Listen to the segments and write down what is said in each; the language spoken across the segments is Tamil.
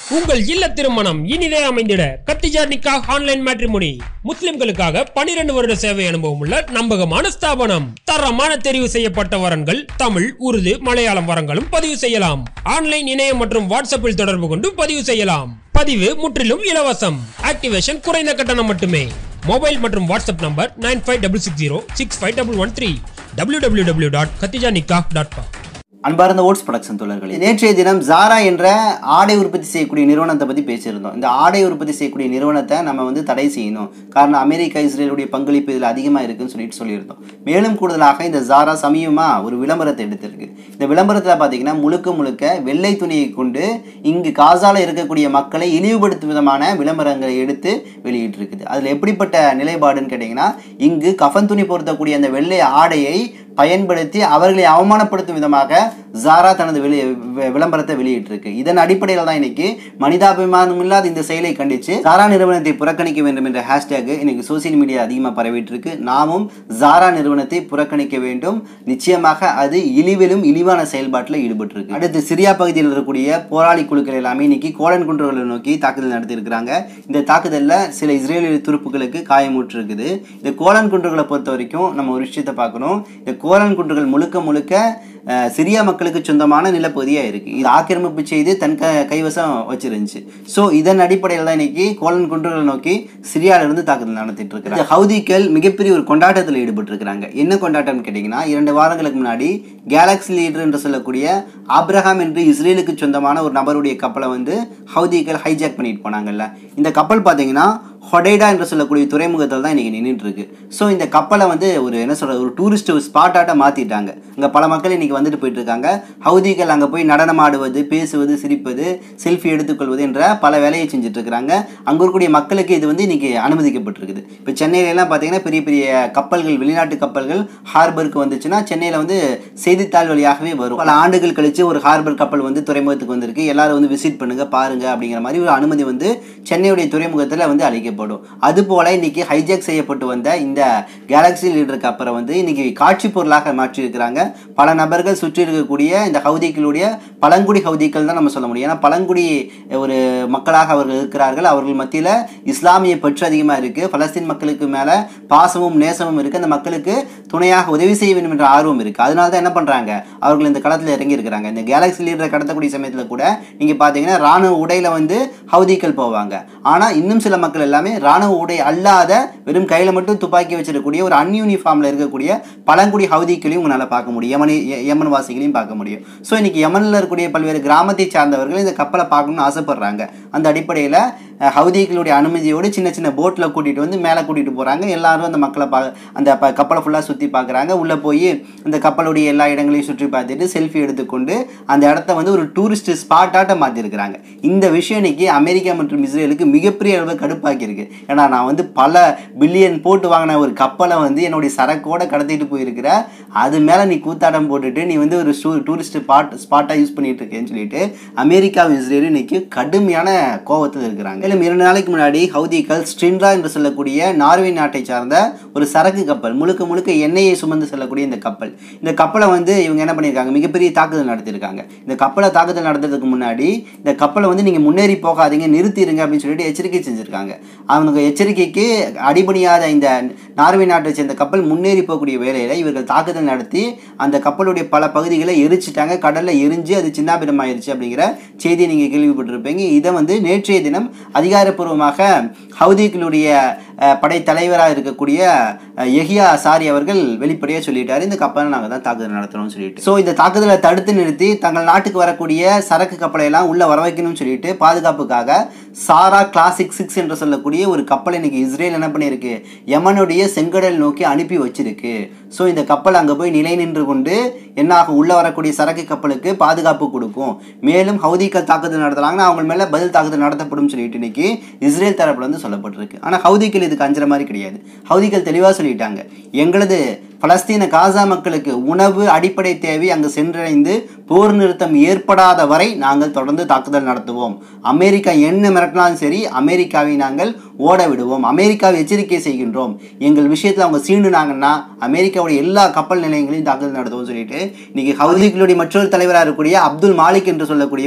உங்கள் இல்ல திருமணம் இனிதே அமைந்திட கத்திஜா நிக்கா ஆன்லைன் மேட்ரிமோனி முஸ்லிம்களுக்காக 12 வருட சேவை அனுபவம் உள்ள நம்பகமான ஸ்தாபனம் தரமான தெரிவு செய்யப்பட்ட வரன்கள் தமிழ் உருது மலையாளம் வரங்களும் பதிவு செய்யலாம் ஆன்லைன் இணையம் மற்றும் வாட்ஸ்அப்பில் தொடர்பு கொண்டு பதிவு செய்யலாம் பதிவு முற்றிலும் இலவசம் ஆக்டிவேஷன் குறைந்த கட்டணம் மட்டுமே மொபைல் மற்றும் WhatsApp number nine five double six zero six five double one three W W W dot Khadija Nikka dot com அன்பார்ந்த ஓட்ஸ் ப்ரொடக்ஷன் தோழர்களே நேற்றைய தினம் ஜாரா என்ற ஆடை உற்பத்தி செய்யக்கூடிய நிறுவனத்தை பற்றி பேசியிருந்தோம் இந்த ஆடை உற்பத்தி செய்யக்கூடிய நிறுவனத்தை நம்ம வந்து தடை செய்யணும் காரணம் அமெரிக்கா இஸ்ரேலுடைய பங்களிப்பு இதில் அதிகமாக இருக்குன்னு சொல்லிட்டு சொல்லியிருந்தோம் மேலும் கூடுதலாக இந்த ஜாரா சமயமாக ஒரு விளம்பரத்தை எடுத்திருக்கு இந்த விளம்பரத்தில் பார்த்தீங்கன்னா முழுக்க முழுக்க வெள்ளை துணியை கொண்டு இங்கு காசால இருக்கக்கூடிய மக்களை இழிவுபடுத்தும் விதமான விளம்பரங்களை எடுத்து வெளியிட்டிருக்குது அதில் எப்படிப்பட்ட நிலைப்பாடுன்னு கேட்டிங்கன்னா இங்கு கஃன் துணி பொருத்தக்கூடிய அந்த வெள்ளை ஆடையை பயன்படுத்தி அவர்களை அவமானப்படுத்தும் விதமாக ஜாரா தனது வெளி வி- விளம்பரத்தை வெளியிட்டிருக்கு இதன் அடிப்படையில் தான் இன்னைக்கு மனிதாபிமானம் இல்லாத இந்த செயலை கண்டித்து ஜாரா நிறுவனத்தை புறக்கணிக்க வேண்டும் என்ற ஹேஷ்டேக் இன்னைக்கு சோசியல் மீடியா அதிகமாக பரவிட்டு இருக்கு நாமும் ஜாரா நிறுவனத்தை புறக்கணிக்க வேண்டும் நிச்சயமாக அது இழிவிலும் இழிவான செயல்பாட்டில் ஈடுபட்டிருக்கு அடுத்து சிரியா பகுதியில் இருக்கக்கூடிய போராளி குழுக்கள் எல்லாமே இன்னைக்கு கோலன் குன்றுகளை நோக்கி தாக்குதல் நடத்தியிருக்கிறாங்க இந்த தாக்குதலில் சில இஸ்ரேலிய துருப்புகளுக்கு காயமுற்றிருக்குது இந்த கோலன் குன்றுகளை பொறுத்த வரைக்கும் நம்ம ஒரு விஷயத்தை பார்க்கணும் இந்த கோலன் குன்றுகள் முழுக்க முழுக்க அஹ், சிரியா மக்களுக்கு சொந்தமான நிலப்பகுதியாக இருக்குது இது ஆக்கிரமிப்பு செய்து தன் க கைவசம் வச்சிருந்துச்சு ஸோ இதன் அடிப்படையில் தான் இன்னைக்கு கோலன் குன்றுகளை நோக்கி சிரியால இருந்து தாக்குதல் நடத்திட்டு இருக்கிறாங்க ஹவுதிகள் மிகப்பெரிய ஒரு கொண்டாட்டத்தில் ஈடுபட்டிருக்கிறாங்க என்ன கொண்டாட்டம்னு கேட்டிங்கன்னா இரண்டு வாரங்களுக்கு முன்னாடி கேலக்ஸி லீடர் என்று சொல்லக்கூடிய ஆப்ரஹாம் என்று இஸ்ரேலுக்கு சொந்தமான ஒரு நபருடைய கப்பலை வந்து ஹவுதிகள் ஹைஜாக் பண்ணிட்டு போனாங்கல்ல இந்த கப்பல் பார்த்தீங்கன்னா ஹொடைடா என்று சொல்லக்கூடிய துறைமுகத்தில் தான் இன்றைக்கி நின்றுட்டு இருக்கு ஸோ இந்த கப்பலை வந்து ஒரு என்ன சொல்கிறது ஒரு டூரிஸ்ட் ஸ்பாட்டாட்ட மாற்றிட்டாங்க அங்கே பல மக்கள் இன்றைக்கி வந்துட்டு போயிட்டு இருக்காங்க ஹவுதிகள் அங்கே போய் நடனம் ஆடுவது பேசுவது சிரிப்பது செல்ஃபி எடுத்துக்கொள்வது என்ற பல வேலையை செஞ்சுட்டு இருக்கிறாங்க அங்கே இருக்கக்கூடிய மக்களுக்கு இது வந்து இன்றைக்கி அனுமதிக்கப்பட்டிருக்குது இப்போ சென்னையில எல்லாம் பார்த்தீங்கன்னா பெரிய பெரிய கப்பல்கள் வெளிநாட்டு கப்பல்கள் ஹார்பருக்கு வந்துச்சுன்னா சென்னையில் வந்து செய்தித்தாள் வழியாகவே வரும் பல ஆண்டுகள் கழிச்சு ஒரு ஹார்பர் கப்பல் வந்து துறைமுகத்துக்கு வந்திருக்கு எல்லாரும் வந்து விசிட் பண்ணுங்க பாருங்க அப்படிங்கிற மாதிரி ஒரு அனுமதி வந்து சென்னையுடைய துறைமுகத்தில் வந்து அளிக்கப்படும் அதுபோல இன்னைக்கு ஹைஜாக் செய்யப்பட்டு வந்த இந்த கேலக்ஸி லீடர் கப்பலை வந்து இன்னைக்கு காட்சி பொருளாக மாற்றியிருக்கிறாங்க பல நபர்கள் சுற்றி இருக்கக்கூடிய இந்த ஹவுதிகளுடைய பழங்குடி ஹவுதிகள் தான் நம்ம சொல்ல முடியும் ஏன்னா பழங்குடி ஒரு மக்களாக அவர்கள் இருக்கிறார்கள் அவர்கள் மத்தியில் இஸ்லாமிய பற்று அதிகமாக இருக்குது பலஸ்தீன் மக்களுக்கு மேலே பாசமும் நேசமும் இருக்குது அந்த மக்களுக்கு துணையாக உதவி செய்ய வேண்டும் என்ற ஆர்வம் இருக்குது அதனால தான் என்ன பண்ணுறாங்க அவர்கள் இந்த களத்தில் இறங்கி இருக்கிறாங்க இந்த கேலக்ஸி லீடரை கடத்தக்கூடிய சமயத்தில் கூட நீங்கள் பார்த்தீங்கன்னா ராணுவ உடையில் வந்து ஹவுதிகள் போவாங்க ஆனால் இன்னும் சில மக்கள் எல்லாமே ராணுவ உடை அல்லாத வெறும் கையில் மட்டும் துப்பாக்கி வச்சிருக்கக்கூடிய ஒரு அன்யூனிஃபார்மில் இருக்கக்கூடிய பழங்குடி ஹவுதிகளையும் உங்களால் பார்க்க முடியும் யமனி ய- யமன் வாசிகளையும் பார்க்க முடியும் ஸோ இன்னைக்கு யமனில் இருக்கக்கூடிய பல்வேறு கிராமத்தை சார்ந்தவர்கள் இந்த கப்பலை பார்க்கணும்னு ஆசைப்படுறாங்க அந்த அடிப்படையில் ஹவுதிகளுடைய அனுமதியோடு சின்ன சின்ன போட்டில் கூட்டிகிட்டு வந்து மேலே கூட்டிகிட்டு போகிறாங்க எல்லாரும் அந்த மக்களை பா அந்த ப கப்பலை ஃபுல்லாக சுற்றி பார்க்குறாங்க உள்ளே போய் அந்த கப்பலுடைய எல்லா இடங்களையும் சுற்றி பார்த்துட்டு செல்ஃபி எடுத்துக்கொண்டு அந்த இடத்த வந்து ஒரு டூரிஸ்ட் ஸ்பாட்டாட்ட மாற்றிருக்கிறாங்க இந்த விஷயம் இன்னைக்கு அமெரிக்கா மற்றும் இஸ்ரேலுக்கு மிகப்பெரிய அளவு கடுப்பாக்கியிருக்கு ஏன்னா நான் வந்து பல பில்லியன் போட்டு வாங்கின ஒரு கப்பலை வந்து என்னுடைய சரக்கோட கடத்திட்டு போயிருக்கிற அது மேலே நீ கூத்தாட்டம் போட்டுட்டு நீ வந்து ஒரு ஸ்டூ டூரிஸ்ட் ஸ்பாட் ஸ்பாட்டாக யூஸ் பண்ணிட்டு இருக்கேன்னு சொல்லிட்டு அமெரிக்காவும் இஸ்ரேலும் இன்னைக்கு கடுமையான கோவத்தில் இருக்கிறாங்க மேலும் இரண்டு நாளைக்கு முன்னாடி ஹவுதிகள் ஸ்ட்ரின்ரா என்று சொல்லக்கூடிய நார்வே நாட்டை சார்ந்த ஒரு சரக்கு கப்பல் முழுக்க முழுக்க எண்ணெயை சுமந்து செல்லக்கூடிய இந்த கப்பல் இந்த கப்பலை வந்து இவங்க என்ன பண்ணியிருக்காங்க மிகப்பெரிய தாக்குதல் நடத்தியிருக்காங்க இந்த கப்பலை தாக்குதல் நடத்துறதுக்கு முன்னாடி இந்த கப்பலை வந்து நீங்கள் முன்னேறி போகாதீங்க நிறுத்திடுங்க அப்படின்னு சொல்லிட்டு எச்சரிக்கை செஞ்சுருக்காங்க அவங்க எச்சரிக்கைக்கு அடிபணியாத இந்த நார்வே நாட்டை சேர்ந்த கப்பல் முன்னேறி போகக்கூடிய வேலையில் இவர்கள் தாக்குதல் நடத்தி அந்த கப்பலுடைய பல பகுதிகளை எரிச்சிட்டாங்க கடலில் எரிஞ்சு அது சின்னாபின்னமாயிருச்சு அப்படிங்கிற செய்தியை நீங்கள் கேள்விப்பட்டிருப்பீங்க இதை வந்து நேற்றைய தினம் அதிகாரப்பூர்வமாக ஹவுதிகளுடைய அஹ், படை தலைவராக இருக்கக்கூடிய அஹ், எஹியா அசாரி அவர்கள் வெளிப்படையாக சொல்லிட்டாரு இந்த கப்பலை நாங்கள் தான் தாக்குதல் நடத்துகிறோம்னு சொல்லிட்டு ஸோ இந்த தாக்குதலை தடுத்து நிறுத்தி தங்கள் நாட்டுக்கு வரக்கூடிய சரக்கு கப்பலை எல்லாம் உள்ளே வர வைக்கணும்னு சொல்லிட்டு பாதுகாப்புக்காக சாரா கிளாசிக் சிக்ஸ் என்று சொல்லக்கூடிய ஒரு கப்பல் இன்னைக்கு இஸ்ரேல் என்ன பண்ணியிருக்கு யமனுடைய செங்கடல் நோக்கி அனுப்பி வச்சிருக்கு ஸோ இந்த கப்பல் அங்கே போய் நிலை நின்று கொண்டு என்ன ஆகும் உள்ளே வரக்கூடிய சரக்கு கப்பலுக்கு பாதுகாப்பு கொடுக்கும் மேலும் ஹவுதிகள் தாக்குதல் நடத்துறாங்கன்னா அவங்க மேலே பதில் தாக்குதல் நடத்தப்படும் சொல்லிட்டு இன்னைக்கு இஸ்ரேல் தரப்புல இருந்து சொல்லப்பட்டிருக்கு ஆனால் ஹவுதிகள் இதுக்கு அஞ்சுற மாதிரி கிடையாது ஹவுதிகள் தெளிவாக சொல்லிட்டாங்க எங்களது பலஸ்தீன காசா மக்களுக்கு உணவு அடிப்படை தேவை அங்கு சென்றடைந்து போர் நிறுத்தம் ஏற்படாத வரை நாங்கள் தொடர்ந்து தாக்குதல் நடத்துவோம் அமெரிக்கா என்ன மிரட்டினாலும் சரி அமெரிக்காவை நாங்கள் ஓட விடுவோம் அமெரிக்காவை எச்சரிக்கை செய்கின்றோம் எங்கள் விஷயத்தில் அவங்க சீண்டுனாங்கன்னா அமெரிக்காவுடைய எல்லா கப்பல் நிலையங்களையும் தாக்குதல் நடத்துவோம் சொல்லிட்டு இன்னைக்கு ஹவுதிகளுடைய மற்றொரு தலைவராக இருக்கக்கூடிய அப்துல் மாலிக் என்று சொல்லக்கூடியவர்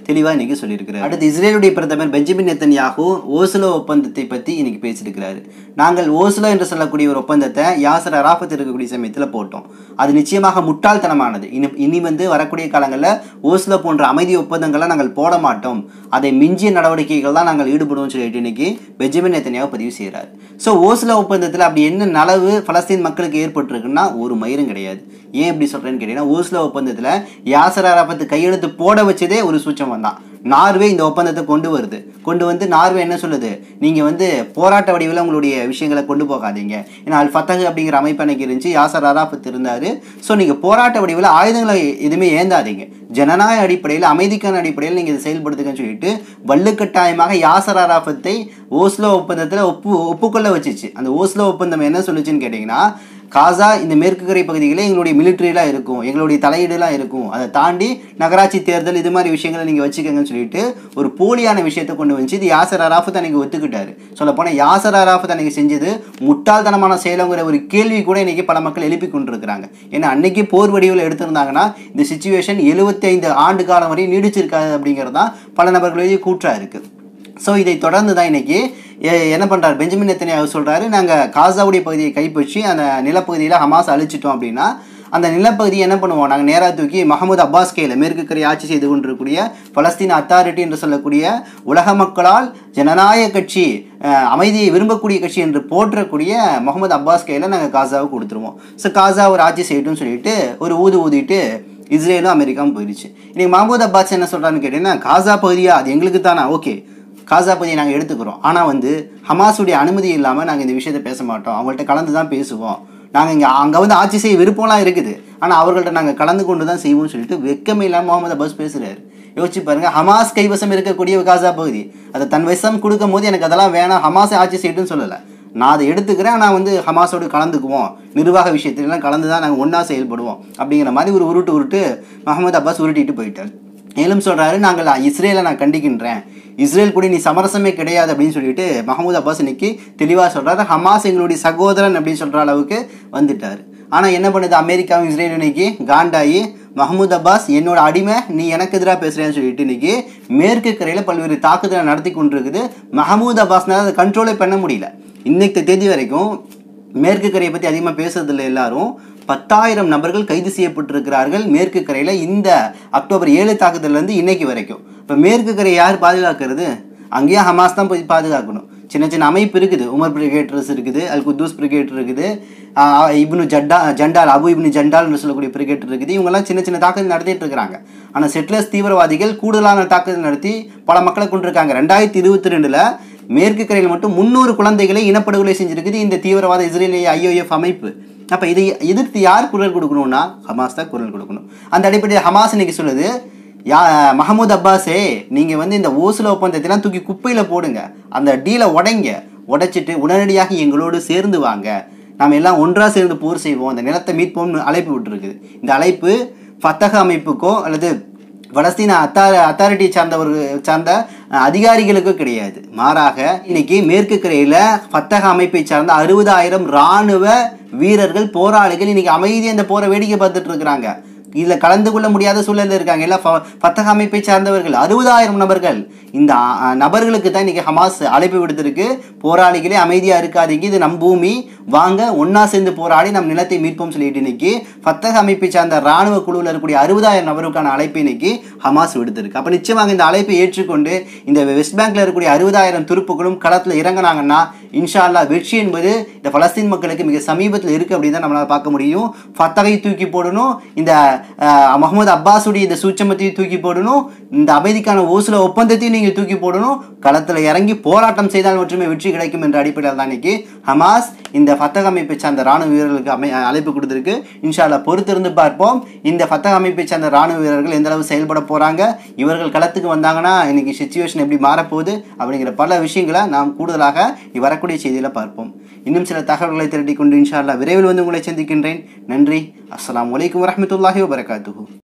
தெளிவாக இன்னைக்கு சொல்லியிருக்கிறார் அடுத்து இஸ்ரேலுடைய பிரதமர் பெஞ்சமின் நெத்தன்யாகு ஓஸ்லோ ஒப்பந்தத்தை பற்றி இன்னைக்கு பேசியிருக்கிறாரு நாங்கள் ஓஸ்லோ என்று சொல்லக்கூடிய ஒரு ஒப்பந்தத்தை யாசர் அராஃபத் இருக்கக்கூடிய சமயத்தில் போட்டோம் அது நிச்சயமாக முட்டாள்தனமானது இனி இனி வந்து வரக்கூடிய காலங்களில் ஓஸ்லோ போன்ற அமைதி ஒப்பந்தங்களை நாங்கள் போட மாட்டோம் அதை மிஞ்சிய நடவடிக்கைகள் தான் நாங்கள் ஈடுபடுவோம் சொல்லிட்டு இன்னைக்கு பெஞ்சமின் நெத்தன்யாகு பதிவு செய்கிறார் ஸோ ஓஸ்லோ ஒப்பந்தத்தில் அப்படி என்ன நலவு பலஸ்தீன் மக்களுக்கு ஏற்பட்டிருக்குன்னா ஒரு மயிரும் கிடையாது ஏன் இப்படி சொல்கிறேன்னு கேட்டீங்கன்னா ஓஸ்லோ ஒப்பந்தத்தில் யாசர் அராஃபத் கையெழுத்து போட வச்சதே ஒரு சூச்சம் தான் நார்வே இந்த ஒப்பந்தத்தை கொண்டு வருது கொண்டு வந்து நார்வே என்ன சொல்லுது நீங்கள் வந்து போராட்ட வடிவில் உங்களுடைய விஷயங்களை கொண்டு போகாதீங்க ஏன்னா அல் ஃபத்தகு அப்படிங்கிற அமைப்பு அன்னைக்கு இருந்துச்சு யாசர் அராஃபத் இருந்தார் ஸோ நீங்கள் போராட்ட வடிவில் ஆயுதங்களை எதுவுமே ஏந்தாதீங்க ஜனநாயக அடிப்படையில் அமைதிக்கான அடிப்படையில் நீங்கள் இதை செயல்படுத்துங்கன்னு சொல்லிட்டு வள்ளுக்கட்டாயமாக யாசர் அராஃபத்தை ஓஸ்லோ ஒப்பந்தத்தில் ஒப்பு ஒப்புக்கொள்ள வச்சுச்சு அந்த ஓஸ்லோ ஒப்பந்தம் என்ன சொல்லுச்சுன்னு கேட்டிங்கன்னா காசா இந்த மேற்கு கரை பகுதிகளில் எங்களுடைய மிலிட்ரியெலாம் இருக்கும் எங்களுடைய தலையீடுலாம் இருக்கும் அதை தாண்டி நகராட்சி தேர்தல் இது மாதிரி விஷயங்களை நீங்கள் வச்சுக்கோங்கன்னு சொல்லிட்டு ஒரு போலியான விஷயத்தை கொண்டு வந்து இது யாசர் அராஃபத் அன்னைக்கு ஒத்துக்கிட்டாரு சொல்லப்போனால் யாசர் அராஃபத் அன்னைக்கு செஞ்சது முட்டாள்தனமான செயலுங்கிற ஒரு கேள்வி கூட இன்னைக்கு பல மக்கள் எழுப்பி கொண்டிருக்கிறாங்க ஏன்னா அன்னைக்கு போர் வடிவில் எடுத்திருந்தாங்கன்னா இந்த சுச்சுவேஷன் எழுபத்தைந்து ஆண்டு காலம் வரை நீடிச்சிருக்காது அப்படிங்கிறது தான் பல நபர்களுடைய கூற்றாக இருக்குது ஸோ இதை தொடர்ந்து தான் இன்னைக்கு எ- என்ன பண்ணுறாரு பெஞ்சமின் நெத்தனியாக சொல்கிறாரு நாங்கள் காசாவுடைய பகுதியை கைப்பற்றி அந்த நிலப்பகுதியில் ஹமாஸ் அழிச்சிட்டோம் அப்படின்னா அந்த நிலப்பகுதியை என்ன பண்ணுவோம் நாங்கள் நேராக தூக்கி மஹமூத் அப்பாஸ் கேல மேற்கு கரை ஆட்சி செய்து கொண்டிருக்கக்கூடிய பலஸ்தீன் அத்தாரிட்டி என்று சொல்லக்கூடிய உலக மக்களால் ஜனநாயக கட்சி அஹ், அமைதியை விரும்பக்கூடிய கட்சி என்று போற்றக்கூடிய முகமது அப்பாஸ் கேல நாங்கள் காசாவுக்கு கொடுத்துருவோம் ஸோ காசா ஒரு ஆட்சி செய்யட்டும்னு சொல்லிட்டு ஒரு ஊது ஊதிட்டு இஸ்ரேலும் அமெரிக்காவும் போயிடுச்சு இன்னைக்கு மஹமூத் அப்பாஸ் என்ன சொல்கிறான்னு கேட்டீங்கன்னா காசா பகுதியா அது எங்களுக்கு தானே ஓகே காசா பகுதியை நாங்கள் எடுத்துக்கிறோம் ஆனால் வந்து ஹமாஸுடைய அனுமதி இல்லாமல் நாங்கள் இந்த விஷயத்தை பேச மாட்டோம் அவங்கள்ட்ட கலந்து தான் பேசுவோம் நாங்கள் இங்கே அங்கே வந்து ஆட்சி செய்ய விருப்பம்லாம் இருக்குது ஆனால் அவர்கள்ட்ட நாங்கள் கலந்து கொண்டு தான் செய்வோம்னு சொல்லிட்டு வெக்கமே இல்லாமல் முகமது அப்பாஸ் பேசுகிறாரு யோசிச்சு பாருங்க ஹமாஸ் கைவசம் இருக்கக்கூடிய காசா பகுதி அதை தன் வசம் கொடுக்கும் போது எனக்கு அதெல்லாம் வேணாம் ஹமாஸை ஆட்சி செய்யட்டும்னு சொல்லலை நான் அதை எடுத்துக்கிறேன் நான் வந்து ஹமாஸோடு கலந்துக்குவோம் நிர்வாக விஷயத்திலாம் கலந்து தான் நாங்கள் ஒன்றா செயல்படுவோம் அப்படிங்கிற மாதிரி ஒரு உருட்டு உருட்டு முகமது அப்பாஸ் உருட்டிட்டு போயிட்டார் மேலும் சொல்கிறாரு நாங்கள் இஸ்ரேலை நான் கண்டிக்கின்றேன் இஸ்ரேல் கூட நீ சமரசமே கிடையாது அப்படின்னு சொல்லிட்டு மஹமூத் அப்பாஸ் இன்னைக்கு தெளிவாக சொல்கிறாரு ஹமாஸ் எங்களுடைய சகோதரன் அப்படின்னு சொல்கிற அளவுக்கு வந்துட்டார் ஆனால் என்ன பண்ணுது அமெரிக்காவும் இஸ்ரேலும் இன்னைக்கு காண்டாயி மஹமூத் அப்பாஸ் என்னோட அடிமை நீ எனக்கு எதிராக பேசுகிறேன்னு சொல்லிட்டு இன்னைக்கு மேற்கு கரையில் பல்வேறு தாக்குதலை நடத்தி கொண்டிருக்குது மஹமூத் அப்பாஸ்னால அதை கண்ட்ரோலே பண்ண முடியல இன்னைக்கு தேதி வரைக்கும் மேற்கு கரையை பற்றி அதிகமாக பேசுறதில்ல எல்லாரும் பத்தாயிரம் நபர்கள் கைது செய்யப்பட்டிருக்கிறார்கள் மேற்கு கரையில் இந்த அக்டோபர் ஏழு தாக்குதல்லேருந்து இன்னைக்கு வரைக்கும் இப்போ மேற்கு கரையை யார் பாதுகாக்கிறது அங்கேயும் ஹமாஸ் தான் போய் பாதுகாக்கணும் சின்ன சின்ன அமைப்பு இருக்குது உமர் பிரிகேட்டர்ஸ் இருக்குது அல் குத்தூஸ் பிரிகேட் இருக்குது ஆஹ் இப்னு ஜட்டா ஜண்டால் அபு இப்னு ஜண்டால்னு சொல்லக்கூடிய பிரிகேட் இருக்குது இவங்கெல்லாம் சின்ன சின்ன தாக்குதல் நடத்திட்டு இருக்கிறாங்க ஆனால் செட்லர்ஸ் தீவிரவாதிகள் கூடுதலான தாக்குதல் நடத்தி பல மக்களை கொண்டிருக்காங்க ரெண்டாயிரத்தி இருபத்தி ரெண்டில் மேற்கு கரையில் மட்டும் முந்நூறு குழந்தைகளை இனப்படுகொலை செஞ்சிருக்குது இந்த தீவிரவாத இஸ்ரேலிய ஐஓஎஃப் அமைப்பு அப்போ இதை எதிர்த்து யார் குரல் கொடுக்கணும்னா ஹமாஸ் தான் குரல் கொடுக்கணும் அந்த அடிப்படையில் ஹமாஸ் இன்னைக்கு சொல்லுது யா மஹமூத் அப்பாஸே நீங்கள் வந்து இந்த ஓசுல ஒப்பந்தத்தெல்லாம் தூக்கி குப்பையில் போடுங்க அந்த டீலை உடைங்க உடைச்சிட்டு உடனடியாக எங்களோடு சேர்ந்து வாங்க நாம் எல்லாம் ஒன்றாக சேர்ந்து போர் செய்வோம் அந்த நிலத்தை மீட்போம்னு அழைப்பு விட்டுருக்குது இந்த அழைப்பு ஃபத்தக அமைப்புக்கோ அல்லது பலஸ்தீன அத்தா அத்தாரிட்டி சார்ந்தவர்கள் சார்ந்த அஹ், அதிகாரிகளுக்கோ கிடையாது மாறாக இன்னைக்கு மேற்கு கரையில் ஃபத்தக அமைப்பை சார்ந்த அறுபதாயிரம் இராணுவ வீரர்கள் போராளிகள் இன்னைக்கு அமைதியாக இந்த போரை வேடிக்கை பார்த்துட்டு இருக்கிறாங்க இதில் கலந்து கொள்ள முடியாத சூழலில் இருக்காங்க எல்லாம் ஃப- ஃபத்தக அமைப்பை சார்ந்தவர்கள் அறுபதாயிரம் நபர்கள் இந்த அ, நபர்களுக்கு தான் இன்னைக்கு ஹமாஸ் அழைப்பு விடுத்திருக்கு போராளிகளே அமைதியாக இருக்காதீங்க இது நம் பூமி வாங்க ஒன்றா சேர்ந்து போராடி நம் நிலத்தை மீட்போம் சொல்லிட்டு இன்னைக்கு ஃபத்தக அமைப்பை சார்ந்த ராணுவ குழுவில் இருக்கக்கூடிய அறுபதாயிரம் நபருக்கான அழைப்பை இன்னைக்கு ஹமாஸ் விடுத்திருக்கு அப்போ நிச்சயமாக இந்த அழைப்பை ஏற்றுக்கொண்டு இந்த வெஸ்ட் பேங்க்ல இருக்கக்கூடிய அறுபதாயிரம் துருப்புகளும் களத்தில் இறங்குனாங்கன்னா இன்ஷா அல்லாஹ் வெற்றி என்பது இந்த பலஸ்தீன் மக்களுக்கு மிக சமீபத்தில் இருக்குது அப்படின்னு தான் நம்மளால் பார்க்க முடியும் ஃபத்தகை தூக்கி போடணும் இந்த அஹ், முகமது அப்பாஸுடைய இந்த சூச்சமத்தையும் தூக்கி போடணும் இந்த அமைதிக்கான ஓசுல ஒப்பந்தத்தையும் நீங்கள் தூக்கி போடணும் களத்தில் இறங்கி போராட்டம் செய்தால் மட்டுமே வெற்றி கிடைக்கும் என்ற அடிப்படையில் தான் இன்னைக்கு ஹமாஸ் இந்த ஃபத்தக அமைப்பை சார்ந்த ராணுவ வீரர்களுக்கு அமை அழைப்பு கொடுத்துருக்கு இன்ஷா அல்லாஹ் பொறுத்திருந்து பார்ப்போம் இந்த ஃபத்தக அமைப்பை சார்ந்த ராணுவ வீரர்கள் எந்த அளவு செயல்பட போகிறாங்க இவர்கள் களத்துக்கு வந்தாங்கன்னா இன்னைக்கு சுச்சுவேஷன் எப்படி மாறப்போகுது அப்படிங்கிற பல விஷயங்களை நாம் கூடுதலாக இ வரக்கூடிய செய்தியில் பார்ப்போம் இன்னும் சில தகவல்களை திரட்டி கொண்டு இன்ஷா அல்லாஹ் விரைவில் வந்து உங்களை சந்திக்கின்றேன் நன்றி அஸ்ஸலாமு அலைக்கும் வரஹ்மத்துல்லாஹி வபரகாத்துஹு